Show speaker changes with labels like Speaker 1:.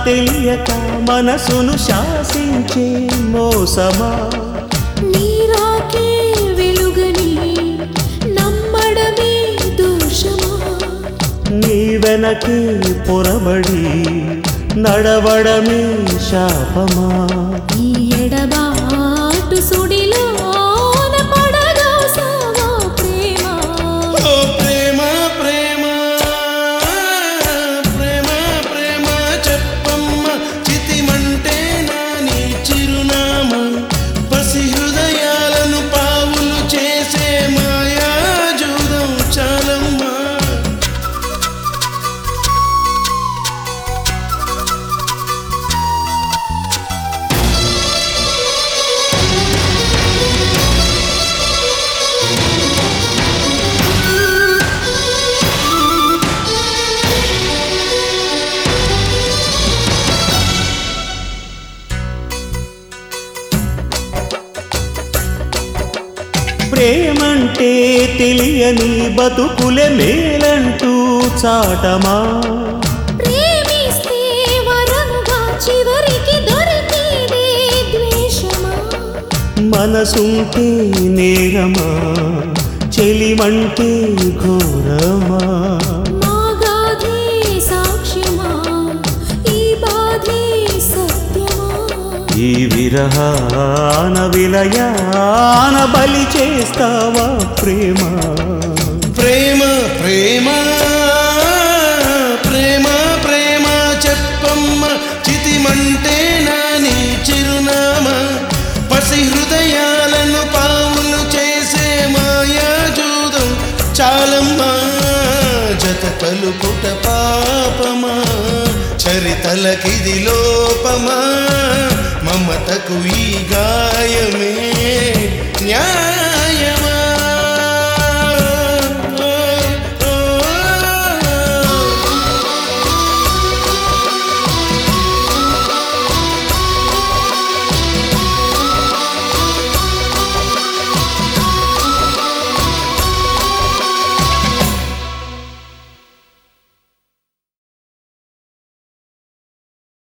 Speaker 1: తెలియక మనసును శాసించే మోసమా
Speaker 2: నీరాకే వెలుగని నమ్మడమే దోషమా
Speaker 1: నీ వెనకే పొరబడి నడవడమే శాపమా
Speaker 2: ఈ ఎడబాటు సుడిలోన పడదోసావా ప్రేమ
Speaker 3: ఓ ప్రేమ ప్రేమ ప్రేమ ప్రేమ చెప్పమ్మ చితిమంటే నా నీ చిరునామా పసి హృదయాలను పావులు చేసే మాయా జూదం చాలమ్మా
Speaker 1: ప్రేమంటే తెలియని బతుకులే మేలంటూ చాటమా
Speaker 2: ప్రేమిస్తే వరముగా చివరికి దొరికేదే ద్వేషమా
Speaker 1: మనసుంటే నేరమా చెలిమంటే ఘోరమా
Speaker 2: మాగాధే సాక్ష్యమా ఈ బాధే సత్యమా
Speaker 1: ఈ విరహాన విలయాన బలి చేస్తావా ప్రేమ
Speaker 3: ప్రేమ ప్రేమ ప్రేమ ప్రేమ చెప్పమ్మ చితిమంటే నా నీ చిరునామా పసి హృదయాలను పావులు చేసే మాయా జూదం చాలమ్మా జత కలుపుట పాపమా చరితలకిది లోపమా మమతకు ఈ గాయమే న్యాయ